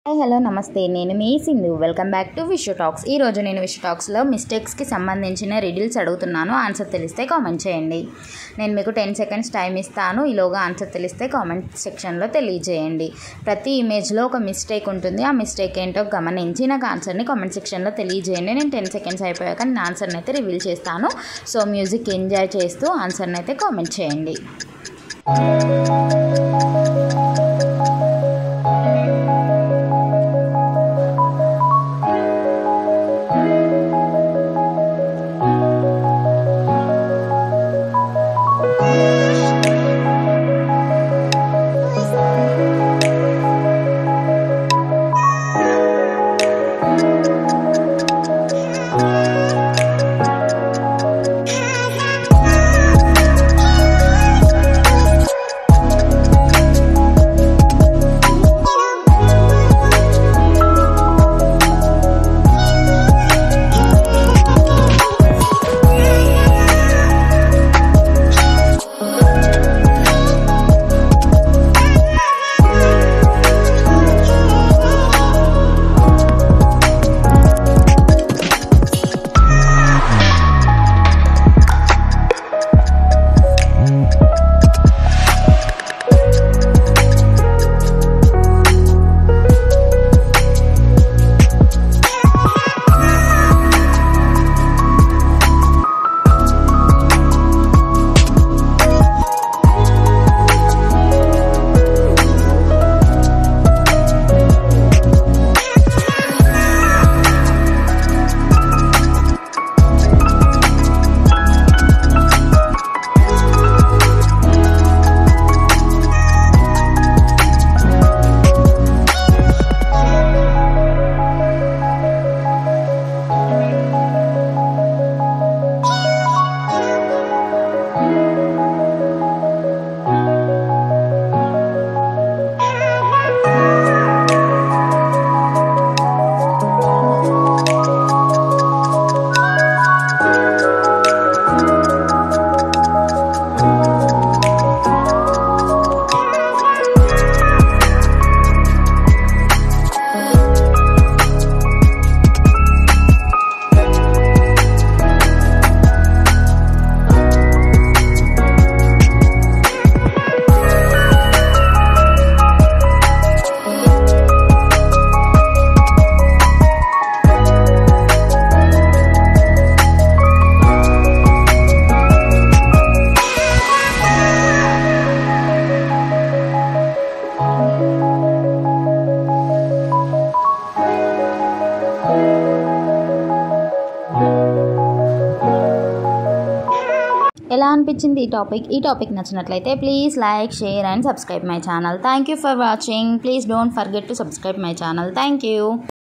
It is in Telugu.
హాయ్ హలో నమస్తే నేను మీ Sindhu welcome back to Vishu talks ఈ రోజు నేను విషు టాక్స్లో మిస్టేక్స్కి సంబంధించిన రిడిల్స్ అడుగుతున్నాను ఆన్సర్ తెలిస్తే కామెంట్ చేయండి నేను మీకు టెన్ సెకండ్స్ టైం ఇస్తాను ఈలోగా ఆన్సర్ తెలిస్తే కామెంట్ సెక్షన్లో తెలియజేయండి ప్రతి ఇమేజ్లో ఒక మిస్టేక్ ఉంటుంది ఆ మిస్టేక్ ఏంటో గమనించి నాకు ఆన్సర్ని కామెంట్ సెక్షన్లో తెలియజేయండి నేను టెన్ సెకండ్స్ అయిపోయాక నేను ఆన్సర్ని అయితే రివీల్ చేస్తాను సో మ్యూజిక్ ఎంజాయ్ చేస్తూ ఆన్సర్ని అయితే కామెంట్ చేయండి ఎలా అనిపించింది ఈ టాపిక్ ఈ టాపిక్ నచ్చినట్లయితే please like share and subscribe my channel thank you for watching please don't forget to subscribe my channel thank you